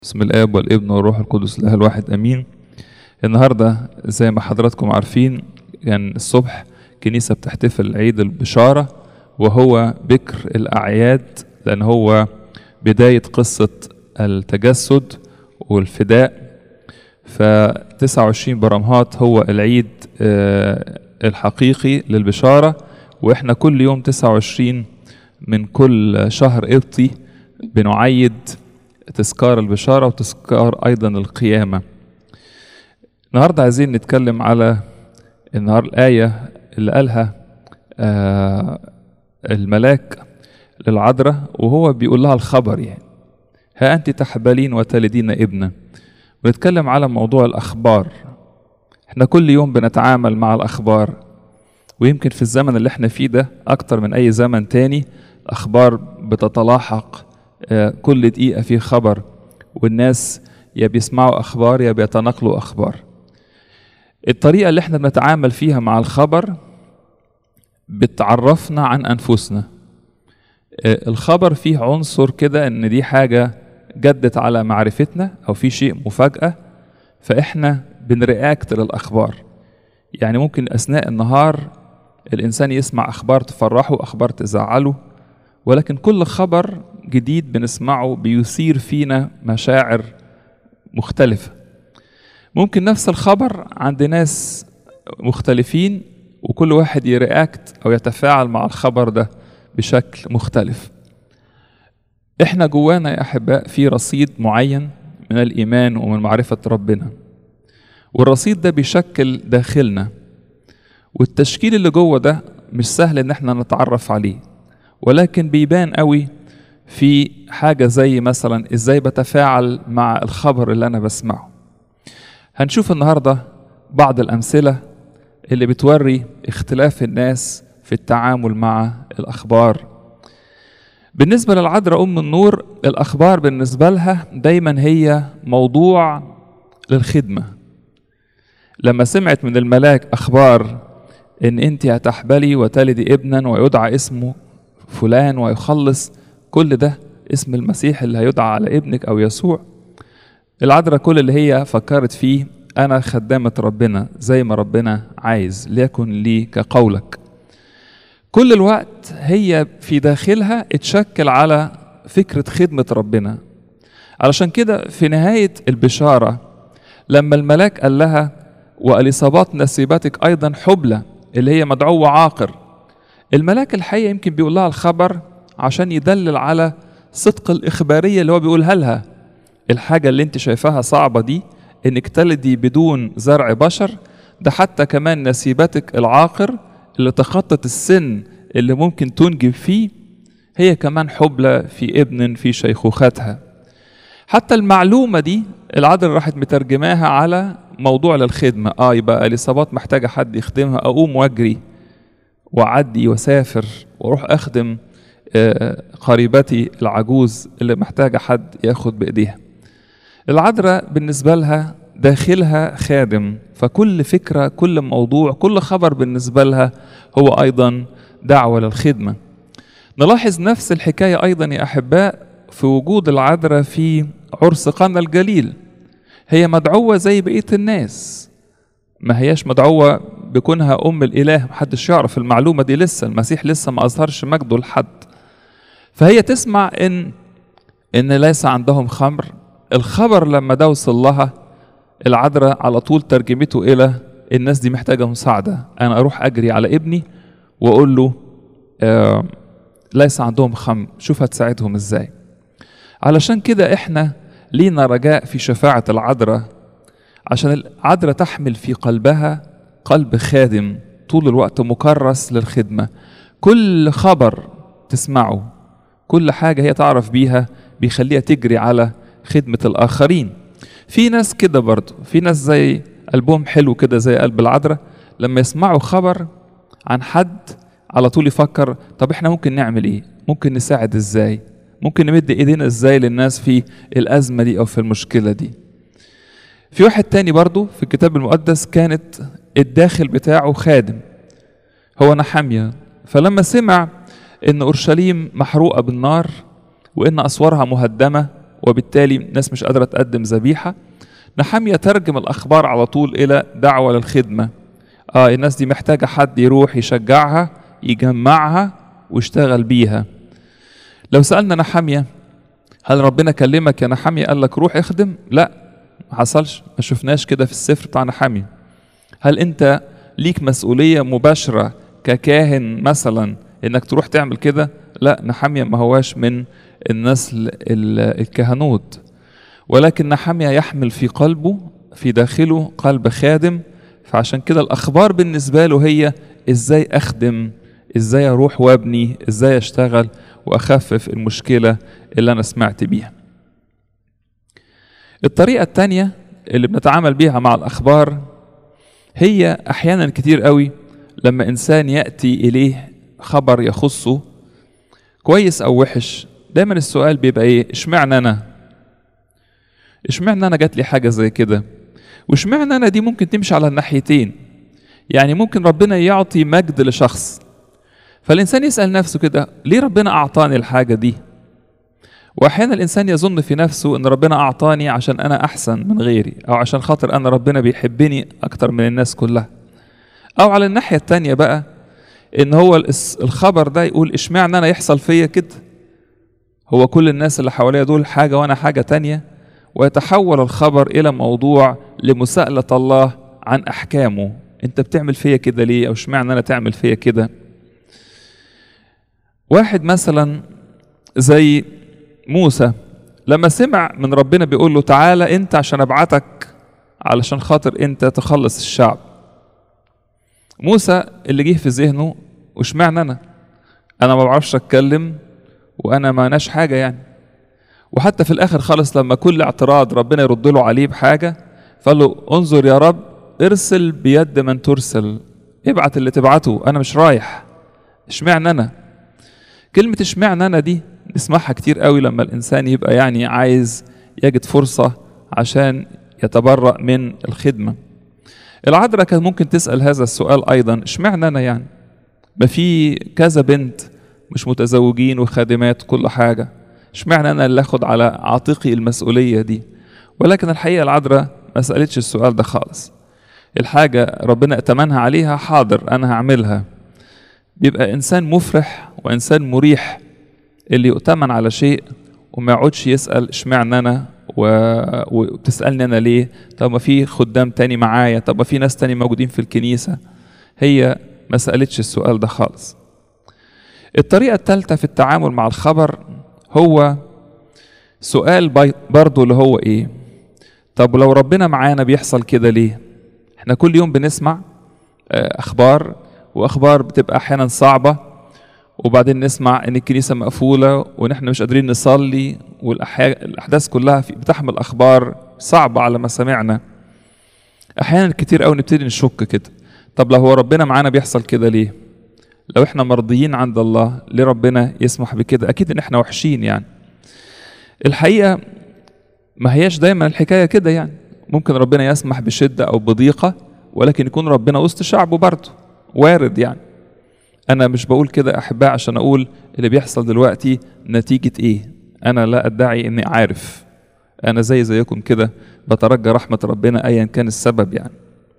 بسم الاب والابن والروح القدس الاله الواحد امين النهارده زي ما حضراتكم عارفين كان الصبح كنيسه بتحتفل عيد البشاره وهو بكر الاعياد لان هو بدايه قصه التجسد والفداء ف 29 برمهات هو العيد آه، الحقيقي للبشاره واحنا كل يوم 29 من كل شهر قبطي بنعيد تذكار البشارة وتذكار أيضا القيامة النهاردة عايزين نتكلم على النهار الآية اللي قالها آه الملاك للعذراء وهو بيقول لها الخبر يعني ها أنت تحبلين وتلدين ابنا ونتكلم على موضوع الأخبار احنا كل يوم بنتعامل مع الأخبار ويمكن في الزمن اللي احنا فيه ده أكتر من أي زمن تاني الأخبار بتتلاحق كل دقيقة في خبر والناس يا بيسمعوا أخبار يا بيتناقلوا أخبار الطريقة اللي احنا بنتعامل فيها مع الخبر بتعرفنا عن أنفسنا الخبر فيه عنصر كده إن دي حاجة جدت على معرفتنا أو في شيء مفاجأة فإحنا بنرياكت للأخبار يعني ممكن أثناء النهار الإنسان يسمع أخبار تفرحه أخبار تزعله ولكن كل خبر جديد بنسمعه بيثير فينا مشاعر مختلفة ممكن نفس الخبر عند ناس مختلفين وكل واحد يرياكت أو يتفاعل مع الخبر ده بشكل مختلف احنا جوانا يا أحباء في رصيد معين من الإيمان ومن معرفة ربنا والرصيد ده بيشكل داخلنا والتشكيل اللي جوه ده مش سهل ان احنا نتعرف عليه ولكن بيبان قوي في حاجة زي مثلا ازاي بتفاعل مع الخبر اللي انا بسمعه هنشوف النهاردة بعض الأمثلة اللي بتوري اختلاف الناس في التعامل مع الأخبار بالنسبة للعذراء أم النور الأخبار بالنسبة لها دايما هي موضوع للخدمة لما سمعت من الملاك أخبار إن أنت هتحبلي وتلدي ابنا ويدعى اسمه فلان ويخلص كل ده اسم المسيح اللي هيدعى على ابنك او يسوع العذراء كل اللي هي فكرت فيه انا خدامة ربنا زي ما ربنا عايز ليكن لي كقولك كل الوقت هي في داخلها اتشكل على فكرة خدمة ربنا علشان كده في نهاية البشارة لما الملاك قال لها وأليصابات نسيبتك أيضا حبلى اللي هي مدعوة عاقر الملاك الحقيقة يمكن بيقول لها الخبر عشان يدلل على صدق الإخبارية اللي هو بيقولها لها الحاجة اللي انت شايفاها صعبة دي انك تلدي بدون زرع بشر ده حتى كمان نسيبتك العاقر اللي تخطت السن اللي ممكن تنجب فيه هي كمان حبلى في ابن في شيخوختها حتى المعلومة دي العذراء راحت مترجماها على موضوع للخدمة اه يبقى اليصابات محتاجة حد يخدمها اقوم واجري واعدي واسافر واروح اخدم قريبتي العجوز اللي محتاجة حد ياخد بإيديها العذراء بالنسبة لها داخلها خادم فكل فكرة كل موضوع كل خبر بالنسبة لها هو أيضا دعوة للخدمة نلاحظ نفس الحكاية أيضا يا أحباء في وجود العذراء في عرس قنا الجليل هي مدعوة زي بقية الناس ما هياش مدعوة بكونها أم الإله محدش يعرف المعلومة دي لسه المسيح لسه ما أظهرش مجده لحد فهي تسمع ان ان ليس عندهم خمر الخبر لما ده وصل لها العذراء على طول ترجمته الى الناس دي محتاجه مساعده انا اروح اجري على ابني واقول له آه ليس عندهم خمر شوف هتساعدهم ازاي علشان كده احنا لينا رجاء في شفاعه العذراء عشان العذراء تحمل في قلبها قلب خادم طول الوقت مكرس للخدمه كل خبر تسمعه كل حاجة هي تعرف بيها بيخليها تجري على خدمة الآخرين في ناس كده برضو في ناس زي قلبهم حلو كده زي قلب العذراء لما يسمعوا خبر عن حد على طول يفكر طب احنا ممكن نعمل ايه ممكن نساعد ازاي ممكن نمد ايدينا ازاي للناس في الأزمة دي أو في المشكلة دي في واحد تاني برضو في الكتاب المقدس كانت الداخل بتاعه خادم هو نحامية فلما سمع ان اورشليم محروقه بالنار وان اسوارها مهدمه وبالتالي الناس مش قادرة تقدم ذبيحة نحمية ترجم الأخبار على طول إلى دعوة للخدمة آه الناس دي محتاجة حد يروح يشجعها يجمعها ويشتغل بيها لو سألنا نحمية هل ربنا كلمك يا نحمية قال لك روح اخدم لا ما حصلش ما شفناش كده في السفر بتاع نحمية هل انت ليك مسؤولية مباشرة ككاهن مثلا انك تروح تعمل كده لا نحمية ما هواش من النسل الكهنوت ولكن نحمية يحمل في قلبه في داخله قلب خادم فعشان كده الأخبار بالنسبة له هي إزاي أخدم إزاي أروح وأبني إزاي أشتغل وأخفف المشكلة اللي أنا سمعت بيها الطريقة التانية اللي بنتعامل بيها مع الأخبار هي أحيانا كتير قوي لما إنسان يأتي إليه خبر يخصه كويس أو وحش دايما السؤال بيبقى إيه إشمعنى أنا إشمعنى أنا جات لي حاجة زي كده وإشمعنى أنا دي ممكن تمشي على الناحيتين يعني ممكن ربنا يعطي مجد لشخص فالإنسان يسأل نفسه كده ليه ربنا أعطاني الحاجة دي واحيانا الانسان يظن في نفسه ان ربنا اعطاني عشان انا احسن من غيري او عشان خاطر انا ربنا بيحبني اكتر من الناس كلها او على الناحيه التانية بقى ان هو الخبر ده يقول اشمعنى انا يحصل فيا كده هو كل الناس اللي حواليا دول حاجه وانا حاجه تانية ويتحول الخبر الى موضوع لمساءله الله عن احكامه انت بتعمل فيا كده ليه او اشمعنى انا تعمل فيا كده واحد مثلا زي موسى لما سمع من ربنا بيقول له تعالى انت عشان ابعتك علشان خاطر انت تخلص الشعب موسى اللي جه في ذهنه واشمعنى انا انا ما بعرفش اتكلم وانا ما ناش حاجه يعني وحتى في الاخر خالص لما كل اعتراض ربنا يرد له عليه بحاجه فقال له انظر يا رب ارسل بيد من ترسل ابعت اللي تبعته انا مش رايح اشمعنى انا كلمه اشمعنى انا دي نسمعها كتير قوي لما الانسان يبقى يعني عايز يجد فرصه عشان يتبرأ من الخدمه العذراء كان ممكن تسأل هذا السؤال أيضا اشمعنى أنا يعني ما في كذا بنت مش متزوجين وخادمات كل حاجة اشمعنى أنا اللي أخد على عاتقي المسؤولية دي ولكن الحقيقة العذراء ما سألتش السؤال ده خالص الحاجة ربنا ائتمنها عليها حاضر أنا هعملها بيبقى إنسان مفرح وإنسان مريح اللي يؤتمن على شيء وما يقعدش يسأل اشمعنى أنا و... وبتسألني أنا ليه طب ما في خدام تاني معايا طب ما في ناس تاني موجودين في الكنيسة هي ما سألتش السؤال ده خالص الطريقة الثالثة في التعامل مع الخبر هو سؤال بي... برضه اللي هو إيه طب لو ربنا معانا بيحصل كده ليه احنا كل يوم بنسمع أخبار وأخبار بتبقى أحيانا صعبة وبعدين نسمع ان الكنيسه مقفوله وان احنا مش قادرين نصلي والاحداث كلها في بتحمل اخبار صعبه على ما سمعنا احيانا كتير قوي نبتدي نشك كده طب لو هو ربنا معانا بيحصل كده ليه لو احنا مرضيين عند الله ليه ربنا يسمح بكده اكيد ان احنا وحشين يعني الحقيقه ما هياش دايما الحكايه كده يعني ممكن ربنا يسمح بشده او بضيقه ولكن يكون ربنا وسط شعبه برضه وارد يعني انا مش بقول كده احباء عشان اقول اللي بيحصل دلوقتي نتيجه ايه انا لا ادعي اني عارف انا زي زيكم كده بترجى رحمه ربنا ايا كان السبب يعني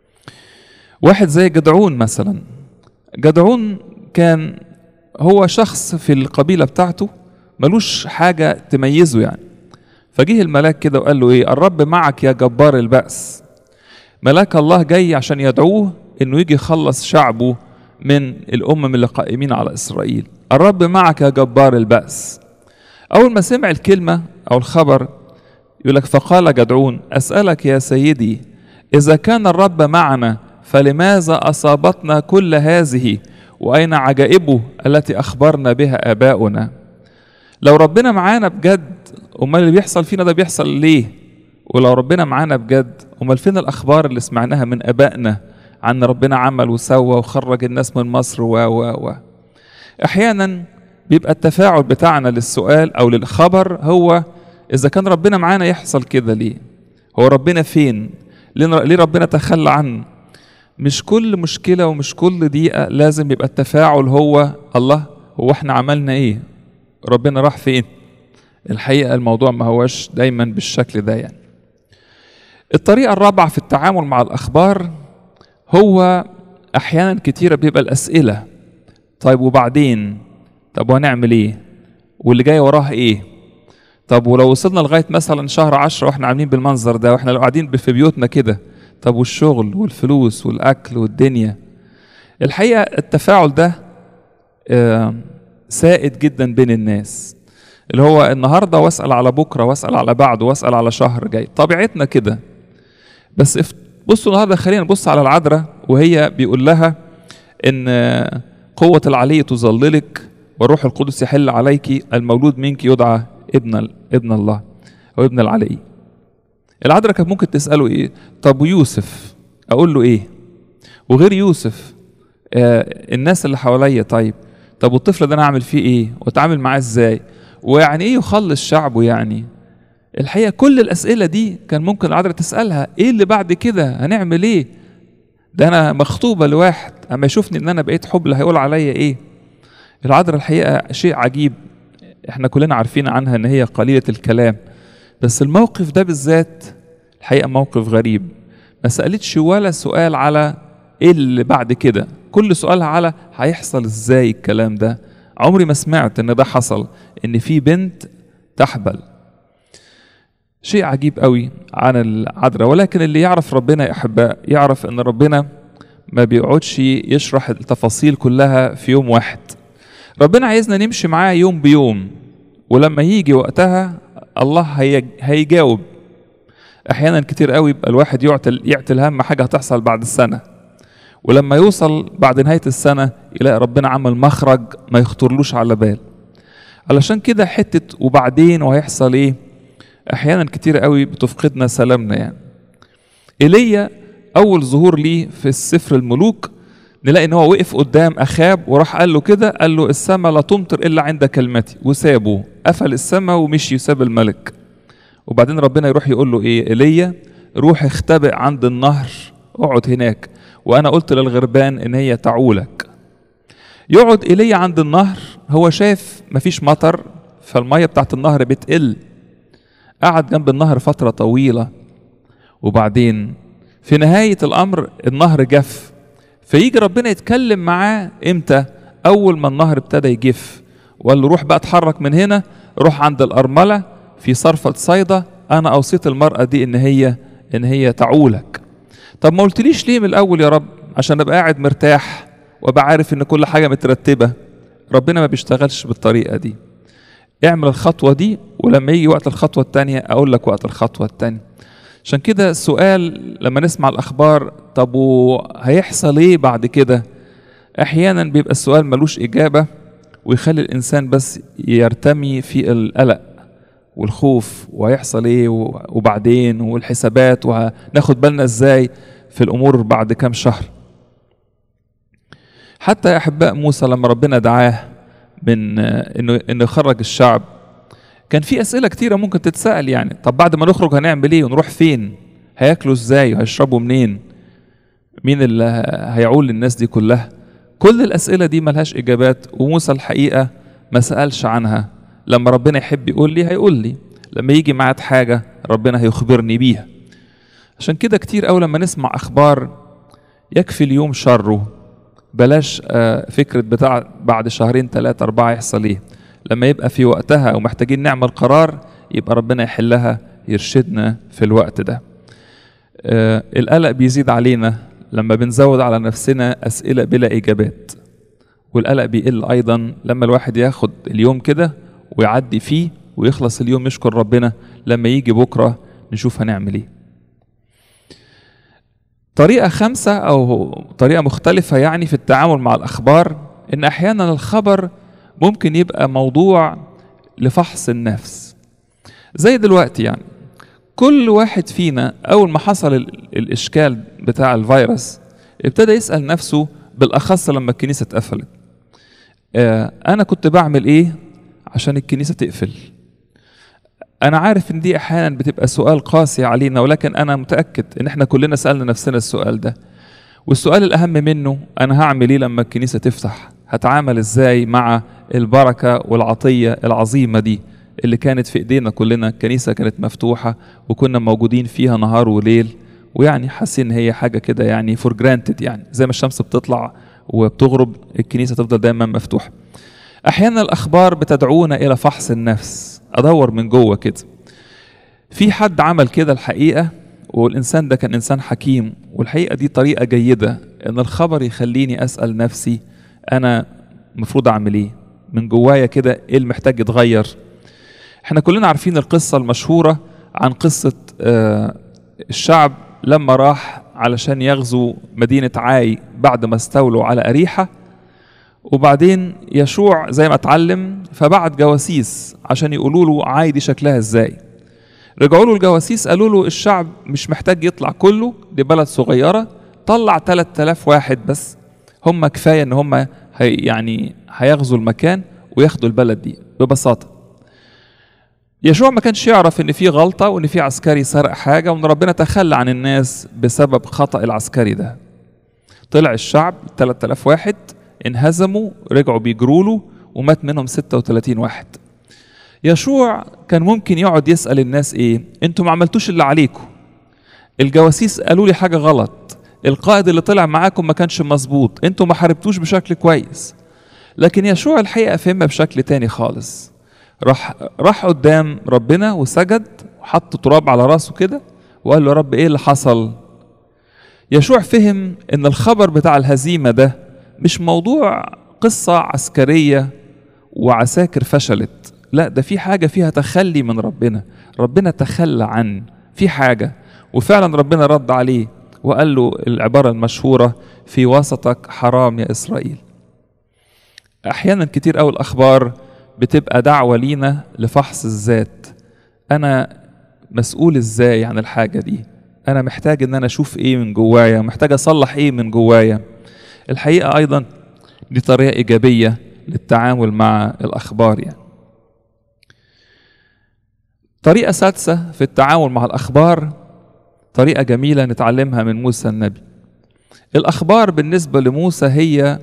واحد زي جدعون مثلا جدعون كان هو شخص في القبيله بتاعته ملوش حاجه تميزه يعني فجه الملاك كده وقال له ايه الرب معك يا جبار البأس ملاك الله جاي عشان يدعوه انه يجي يخلص شعبه من الأمم اللي قائمين على إسرائيل الرب معك يا جبار البأس أول ما سمع الكلمة أو الخبر يقول لك فقال جدعون أسألك يا سيدي إذا كان الرب معنا فلماذا أصابتنا كل هذه وأين عجائبه التي أخبرنا بها آباؤنا لو ربنا معانا بجد أمال اللي بيحصل فينا ده بيحصل ليه ولو ربنا معانا بجد أمال فين الأخبار اللي سمعناها من آبائنا عن ربنا عمل وسوى وخرج الناس من مصر و و و احيانا بيبقى التفاعل بتاعنا للسؤال او للخبر هو اذا كان ربنا معانا يحصل كده ليه هو ربنا فين ليه ربنا تخلى عنه مش كل مشكلة ومش كل دقيقة لازم يبقى التفاعل هو الله هو احنا عملنا ايه ربنا راح فين الحقيقة الموضوع ما هوش دايما بالشكل ده يعني الطريقة الرابعة في التعامل مع الأخبار هو أحيانا كتيرة بيبقى الأسئلة طيب وبعدين طب وهنعمل إيه واللي جاي وراه إيه طب ولو وصلنا لغاية مثلا شهر عشرة وإحنا عاملين بالمنظر ده وإحنا لو قاعدين في بيوتنا كده طب والشغل والفلوس والأكل والدنيا الحقيقة التفاعل ده آه، سائد جدا بين الناس اللي هو النهارده واسال على بكره واسال على بعده واسال على شهر جاي طبيعتنا كده بس اف- بصوا النهارده خلينا نبص على العذراء وهي بيقول لها ان قوة العلي تظللك والروح القدس يحل عليك المولود منك يدعى ابن ابن الله او ابن العلي العذراء كانت ممكن تساله ايه طب ويوسف اقول له ايه وغير يوسف آه الناس اللي حواليا طيب طب والطفل ده انا اعمل فيه ايه واتعامل معاه ازاي ويعني ايه يخلص شعبه يعني الحقيقه كل الاسئله دي كان ممكن العذراء تسالها ايه اللي بعد كده هنعمل ايه ده انا مخطوبه لواحد اما يشوفني ان انا بقيت حبل هيقول عليا ايه العذراء الحقيقه شيء عجيب احنا كلنا عارفين عنها ان هي قليله الكلام بس الموقف ده بالذات الحقيقه موقف غريب ما سالتش ولا سؤال على ايه اللي بعد كده كل سؤالها على هيحصل ازاي الكلام ده عمري ما سمعت ان ده حصل ان في بنت تحبل شيء عجيب قوي عن العذراء ولكن اللي يعرف ربنا يا احباء يعرف ان ربنا ما بيقعدش يشرح التفاصيل كلها في يوم واحد ربنا عايزنا نمشي معاه يوم بيوم ولما يجي وقتها الله هي... هيجاوب احيانا كتير قوي يبقى الواحد يعتل يعتل هم حاجه هتحصل بعد السنه ولما يوصل بعد نهايه السنه يلاقي ربنا عمل مخرج ما يخطرلوش على بال علشان كده حته وبعدين وهيحصل ايه احيانا كتير قوي بتفقدنا سلامنا يعني ايليا اول ظهور ليه في السفر الملوك نلاقي ان هو وقف قدام اخاب وراح قال له كده قال له السماء لا تمطر الا عند كلمتي وسابه قفل السماء ومشي وساب الملك وبعدين ربنا يروح يقول له ايه ايليا روح اختبئ عند النهر اقعد هناك وانا قلت للغربان ان هي تعولك يقعد ايليا عند النهر هو شايف مفيش مطر فالميه بتاعت النهر بتقل قعد جنب النهر فتره طويله وبعدين في نهايه الامر النهر جف فيجي ربنا يتكلم معاه امتى اول ما النهر ابتدى يجف وقال له روح بقى اتحرك من هنا روح عند الارمله في صرفة صيدا انا اوصيت المراه دي ان هي ان هي تعولك طب ما قلتليش ليه من الاول يا رب عشان ابقى قاعد مرتاح وابقى عارف ان كل حاجه مترتبه ربنا ما بيشتغلش بالطريقه دي اعمل الخطوه دي ولما يجي وقت الخطوه الثانيه اقول لك وقت الخطوه الثانيه عشان كده السؤال لما نسمع الاخبار طب وهيحصل ايه بعد كده احيانا بيبقى السؤال ملوش اجابه ويخلي الانسان بس يرتمي في القلق والخوف وهيحصل ايه وبعدين والحسابات وهناخد بالنا ازاي في الامور بعد كام شهر حتى يا احباء موسى لما ربنا دعاه من انه انه يخرج الشعب كان في اسئله كتيره ممكن تتسال يعني طب بعد ما نخرج هنعمل ايه ونروح فين هياكلوا ازاي وهيشربوا منين مين اللي هيعول للناس دي كلها كل الاسئله دي ملهاش اجابات وموسى الحقيقه ما سالش عنها لما ربنا يحب يقول لي هيقول لي لما يجي معاد حاجه ربنا هيخبرني بيها عشان كده كتير قوي لما نسمع اخبار يكفي اليوم شره بلاش فكرة بتاع بعد شهرين ثلاثة أربعة يحصل إيه لما يبقى في وقتها ومحتاجين نعمل قرار يبقى ربنا يحلها يرشدنا في الوقت ده آه القلق بيزيد علينا لما بنزود على نفسنا أسئلة بلا إجابات والقلق بيقل أيضا لما الواحد ياخد اليوم كده ويعدي فيه ويخلص اليوم يشكر ربنا لما يجي بكرة نشوف هنعمل إيه طريقة خامسة أو طريقة مختلفة يعني في التعامل مع الأخبار إن أحيانا الخبر ممكن يبقى موضوع لفحص النفس زي دلوقتي يعني كل واحد فينا أول ما حصل الإشكال بتاع الفيروس ابتدى يسأل نفسه بالأخص لما الكنيسة اتقفلت أنا كنت بعمل إيه عشان الكنيسة تقفل أنا عارف إن دي أحيانا بتبقى سؤال قاسي علينا ولكن أنا متأكد إن إحنا كلنا سألنا نفسنا السؤال ده والسؤال الأهم منه أنا هعمل إيه لما الكنيسة تفتح هتعامل إزاي مع البركة والعطية العظيمة دي اللي كانت في ايدينا كلنا الكنيسه كانت مفتوحه وكنا موجودين فيها نهار وليل ويعني حاسين ان هي حاجه كده يعني فور جرانتد يعني زي ما الشمس بتطلع وبتغرب الكنيسه تفضل دايما مفتوحه احيانا الاخبار بتدعونا الى فحص النفس ادور من جوه كده في حد عمل كده الحقيقه والانسان ده كان انسان حكيم والحقيقه دي طريقه جيده ان الخبر يخليني اسال نفسي انا المفروض اعمل ايه من جوايا كده ايه اللي محتاج يتغير احنا كلنا عارفين القصه المشهوره عن قصه آه الشعب لما راح علشان يغزو مدينه عاي بعد ما استولوا على اريحه وبعدين يشوع زي ما اتعلم فبعت جواسيس عشان يقولوا له عاي دي شكلها ازاي رجعوا له الجواسيس قالوا له الشعب مش محتاج يطلع كله دي بلد صغيره طلع 3000 واحد بس هم كفايه ان هم هي يعني هيغزوا المكان وياخدوا البلد دي ببساطه يشوع ما كانش يعرف ان في غلطه وان في عسكري سرق حاجه وان ربنا تخلى عن الناس بسبب خطا العسكري ده طلع الشعب 3000 واحد انهزموا رجعوا بيجروا له ومات منهم 36 واحد يشوع كان ممكن يقعد يسأل الناس ايه انتوا ما عملتوش اللي عليكم الجواسيس قالوا لي حاجة غلط القائد اللي طلع معاكم ما كانش مظبوط انتوا ما حاربتوش بشكل كويس لكن يشوع الحقيقة فهمها بشكل تاني خالص راح راح قدام ربنا وسجد وحط تراب على راسه كده وقال له يا رب ايه اللي حصل يشوع فهم ان الخبر بتاع الهزيمة ده مش موضوع قصة عسكرية وعساكر فشلت لا ده في حاجة فيها تخلي من ربنا ربنا تخلى عن في حاجة وفعلا ربنا رد عليه وقال له العبارة المشهورة في وسطك حرام يا إسرائيل أحيانا كتير أوي الأخبار بتبقى دعوة لينا لفحص الذات أنا مسؤول إزاي عن الحاجة دي أنا محتاج إن أنا أشوف إيه من جوايا محتاج أصلح إيه من جوايا الحقيقة أيضا دي طريقة إيجابية للتعامل مع الأخبار يعني طريقة سادسة في التعامل مع الأخبار طريقة جميلة نتعلمها من موسى النبي الأخبار بالنسبة لموسى هي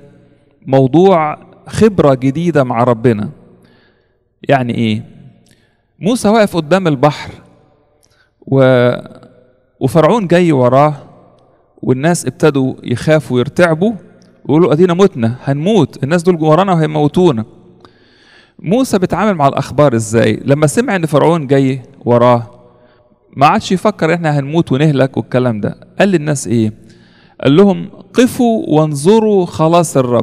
موضوع خبرة جديدة مع ربنا يعني إيه موسى واقف قدام البحر و... وفرعون جاي وراه والناس ابتدوا يخافوا ويرتعبوا ويقولوا ادينا متنا هنموت الناس دول ورانا وهيموتونا موسى بيتعامل مع الاخبار ازاي لما سمع ان فرعون جاي وراه ما عادش يفكر احنا هنموت ونهلك والكلام ده قال للناس ايه قال لهم قفوا وانظروا خلاص الرب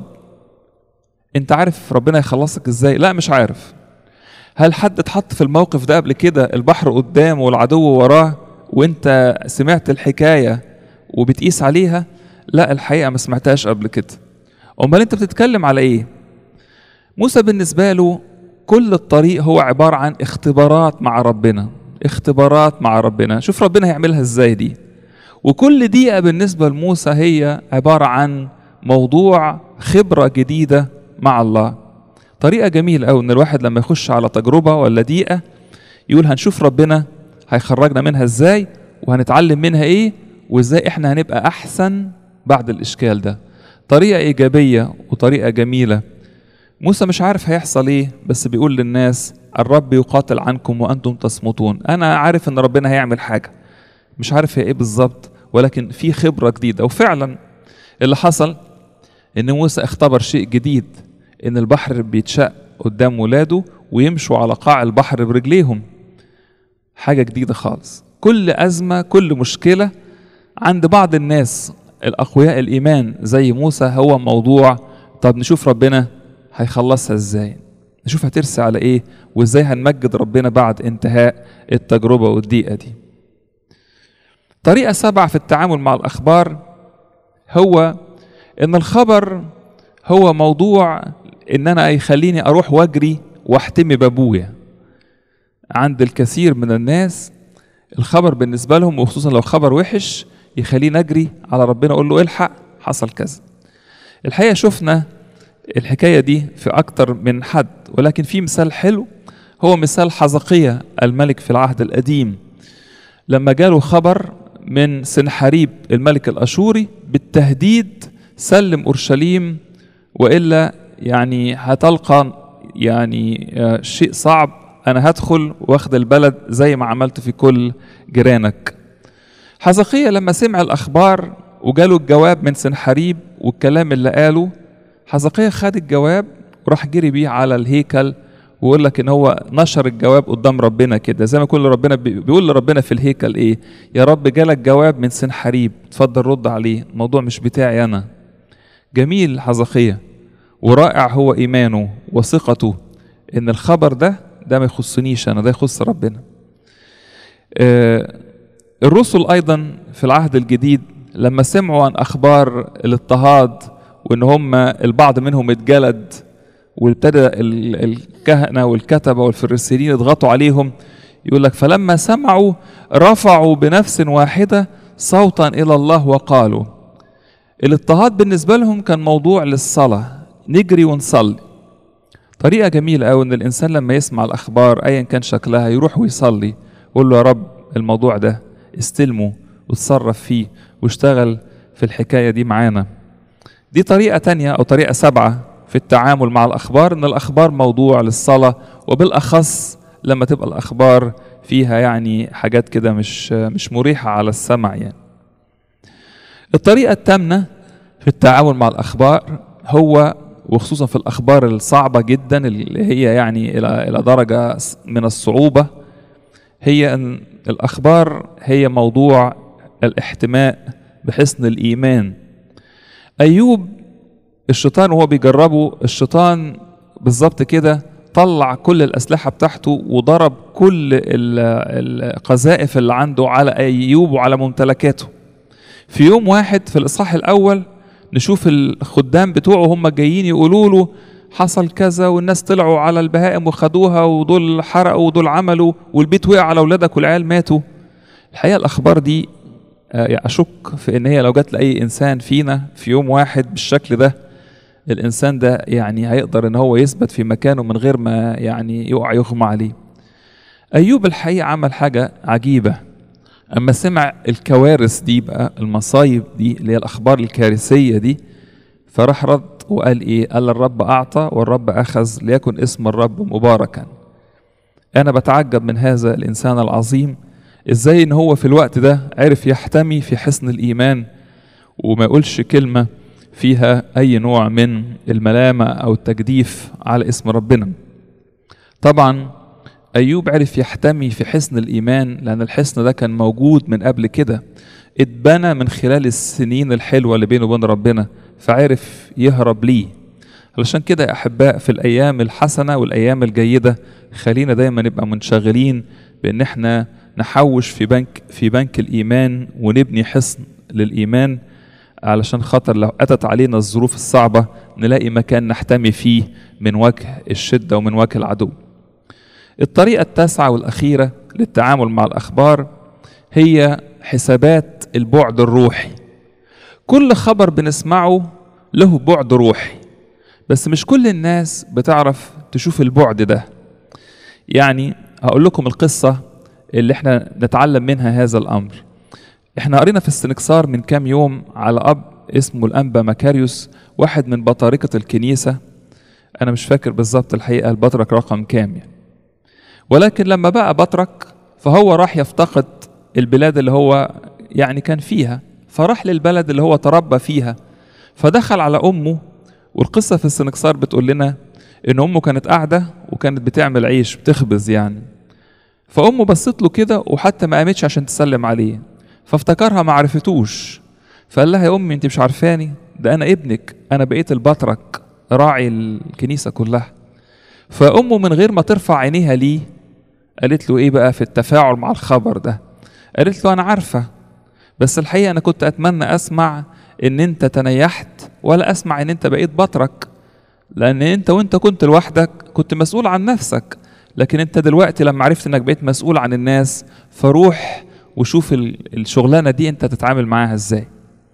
انت عارف ربنا يخلصك ازاي لا مش عارف هل حد اتحط في الموقف ده قبل كده البحر قدامه والعدو وراه وانت سمعت الحكايه وبتقيس عليها لا الحقيقه ما سمعتهاش قبل كده امال انت بتتكلم على ايه موسى بالنسبه له كل الطريق هو عباره عن اختبارات مع ربنا اختبارات مع ربنا شوف ربنا هيعملها ازاي دي وكل دقيقه بالنسبه لموسى هي عباره عن موضوع خبره جديده مع الله طريقه جميله قوي ان الواحد لما يخش على تجربه ولا دقيقه يقول هنشوف ربنا هيخرجنا منها ازاي وهنتعلم منها ايه وازاي احنا هنبقى احسن بعد الاشكال ده طريقه ايجابيه وطريقه جميله موسى مش عارف هيحصل ايه بس بيقول للناس الرب يقاتل عنكم وانتم تصمتون انا عارف ان ربنا هيعمل حاجه مش عارف هي ايه بالظبط ولكن في خبره جديده وفعلا اللي حصل ان موسى اختبر شيء جديد ان البحر بيتشق قدام ولاده ويمشوا على قاع البحر برجليهم حاجه جديده خالص كل ازمه كل مشكله عند بعض الناس الاقوياء الايمان زي موسى هو موضوع طب نشوف ربنا هيخلصها ازاي نشوف هترسي على ايه وازاي هنمجد ربنا بعد انتهاء التجربه والضيقه دي طريقه سبعه في التعامل مع الاخبار هو ان الخبر هو موضوع ان انا يخليني اروح واجري واحتمي بابويا عند الكثير من الناس الخبر بالنسبه لهم وخصوصا لو خبر وحش يخليني اجري على ربنا اقول له الحق حصل كذا الحقيقه شفنا الحكايه دي في اكتر من حد ولكن في مثال حلو هو مثال حزقية الملك في العهد القديم لما جاله خبر من سنحريب الملك الاشوري بالتهديد سلم اورشليم والا يعني هتلقى يعني شيء صعب انا هدخل واخد البلد زي ما عملت في كل جيرانك حزقية لما سمع الاخبار وجاله الجواب من سنحريب والكلام اللي قاله حزقية خد الجواب وراح جري بيه على الهيكل ويقول لك ان هو نشر الجواب قدام ربنا كده زي ما يكون ربنا بيقول لربنا في الهيكل ايه يا رب جالك جواب من سنحريب اتفضل رد عليه الموضوع مش بتاعي انا جميل حزقية ورائع هو ايمانه وثقته ان الخبر ده ده ما يخصنيش انا ده يخص ربنا آه الرسل ايضا في العهد الجديد لما سمعوا عن اخبار الاضطهاد وان هم البعض منهم اتجلد وابتدى الكهنه والكتبه والفريسيين يضغطوا عليهم يقول لك فلما سمعوا رفعوا بنفس واحده صوتا الى الله وقالوا الاضطهاد بالنسبه لهم كان موضوع للصلاه نجري ونصلي طريقه جميله قوي ان الانسان لما يسمع الاخبار ايا كان شكلها يروح ويصلي يقول له يا رب الموضوع ده استلمه وتصرف فيه واشتغل في الحكايه دي معانا دي طريقه تانية او طريقه سبعه في التعامل مع الأخبار إن الأخبار موضوع للصلاة وبالأخص لما تبقى الأخبار فيها يعني حاجات كده مش مش مريحة على السمع يعني. الطريقة الثامنة في التعامل مع الأخبار هو وخصوصا في الأخبار الصعبة جدا اللي هي يعني إلى إلى درجة من الصعوبة هي أن الأخبار هي موضوع الاحتماء بحسن الإيمان. أيوب الشيطان وهو بيجربه الشيطان بالظبط كده طلع كل الأسلحة بتاعته وضرب كل القذائف اللي عنده على أيوب وعلى ممتلكاته في يوم واحد في الإصحاح الأول نشوف الخدام بتوعه هم جايين يقولوا له حصل كذا والناس طلعوا على البهائم وخدوها ودول حرقوا ودول عملوا والبيت وقع على أولادك والعيال ماتوا الحقيقة الأخبار دي أشك في إن هي لو جت لأي إنسان فينا في يوم واحد بالشكل ده الانسان ده يعني هيقدر ان هو يثبت في مكانه من غير ما يعني يقع يغمى عليه ايوب الحقيقه عمل حاجه عجيبه اما سمع الكوارث دي بقى المصايب دي اللي هي الاخبار الكارثيه دي فراح رد وقال ايه قال الرب اعطى والرب اخذ ليكن اسم الرب مباركا انا بتعجب من هذا الانسان العظيم ازاي ان هو في الوقت ده عرف يحتمي في حصن الايمان وما يقولش كلمه فيها أي نوع من الملامة أو التجديف على اسم ربنا طبعا أيوب عرف يحتمي في حصن الإيمان لأن الحصن ده كان موجود من قبل كده اتبنى من خلال السنين الحلوة اللي بينه وبين ربنا فعرف يهرب ليه علشان كده يا أحباء في الأيام الحسنة والأيام الجيدة خلينا دايما نبقى منشغلين بأن احنا نحوش في بنك في بنك الإيمان ونبني حصن للإيمان علشان خاطر لو أتت علينا الظروف الصعبة نلاقي مكان نحتمي فيه من وجه الشدة ومن وجه العدو الطريقة التاسعة والأخيرة للتعامل مع الأخبار هي حسابات البعد الروحي كل خبر بنسمعه له بعد روحي بس مش كل الناس بتعرف تشوف البعد ده يعني هقول لكم القصة اللي احنا نتعلم منها هذا الأمر احنا قرينا في السنكسار من كام يوم على اب اسمه الانبا مكاريوس واحد من بطاركه الكنيسه انا مش فاكر بالظبط الحقيقه البطرك رقم كام يعني ولكن لما بقى بطرك فهو راح يفتقد البلاد اللي هو يعني كان فيها فراح للبلد اللي هو تربى فيها فدخل على امه والقصه في السنكسار بتقول لنا ان امه كانت قاعده وكانت بتعمل عيش بتخبز يعني فامه بصت له كده وحتى ما قامتش عشان تسلم عليه فافتكرها ما عرفتوش فقال لها يا امي انت مش عارفاني ده انا ابنك انا بقيت البطرك راعي الكنيسه كلها فامه من غير ما ترفع عينيها ليه قالت له ايه بقى في التفاعل مع الخبر ده قالت له انا عارفه بس الحقيقه انا كنت اتمنى اسمع ان انت تنيحت ولا اسمع ان انت بقيت بطرك لان انت وانت كنت لوحدك كنت مسؤول عن نفسك لكن انت دلوقتي لما عرفت انك بقيت مسؤول عن الناس فروح وشوف الشغلانه دي انت تتعامل معاها ازاي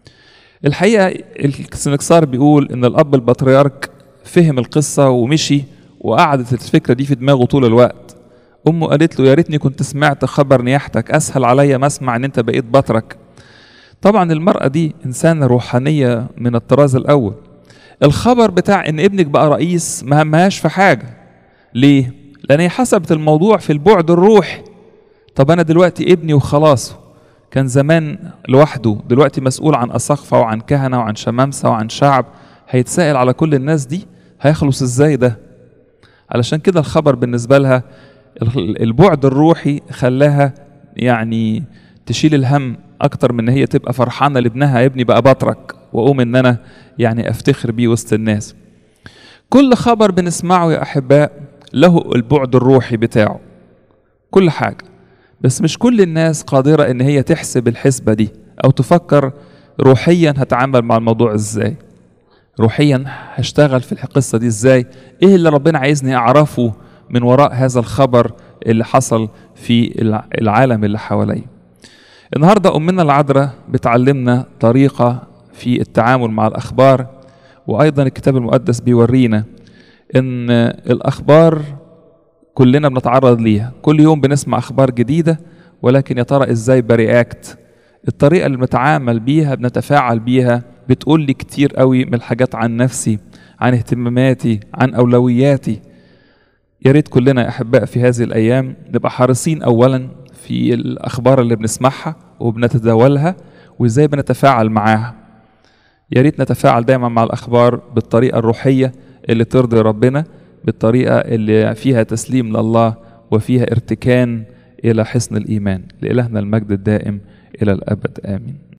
الحقيقه السنكسار بيقول ان الاب البطريرك فهم القصه ومشي وقعدت الفكره دي في دماغه طول الوقت امه قالت له يا ريتني كنت سمعت خبر نياحتك اسهل عليا ما اسمع ان انت بقيت بطرك طبعا المراه دي انسانه روحانيه من الطراز الاول الخبر بتاع ان ابنك بقى رئيس ما همهاش في حاجه ليه لان هي حسبت الموضوع في البعد الروحي طب انا دلوقتي ابني وخلاص كان زمان لوحده دلوقتي مسؤول عن اساقفه وعن كهنه وعن شمامسه وعن شعب هيتسائل على كل الناس دي هيخلص ازاي ده علشان كده الخبر بالنسبه لها البعد الروحي خلاها يعني تشيل الهم اكتر من ان هي تبقى فرحانه لابنها يا ابني بقى بطرك واقوم ان انا يعني افتخر بيه وسط الناس كل خبر بنسمعه يا احباء له البعد الروحي بتاعه كل حاجه بس مش كل الناس قادره ان هي تحسب الحسبه دي او تفكر روحيا هتعامل مع الموضوع ازاي روحيا هشتغل في القصه دي ازاي ايه اللي ربنا عايزني اعرفه من وراء هذا الخبر اللي حصل في العالم اللي حواليا النهارده امنا العذراء بتعلمنا طريقه في التعامل مع الاخبار وايضا الكتاب المقدس بيورينا ان الاخبار كلنا بنتعرض ليها كل يوم بنسمع اخبار جديده ولكن يا ترى ازاي برياكت الطريقه اللي بنتعامل بيها بنتفاعل بيها بتقول لي كتير قوي من الحاجات عن نفسي عن اهتماماتي عن اولوياتي يا ريت كلنا يا احباء في هذه الايام نبقى حريصين اولا في الاخبار اللي بنسمعها وبنتداولها وازاي بنتفاعل معاها يا ريت نتفاعل دايما مع الاخبار بالطريقه الروحيه اللي ترضي ربنا بالطريقه اللي فيها تسليم لله وفيها ارتكان الى حصن الايمان لالهنا المجد الدائم الى الابد امين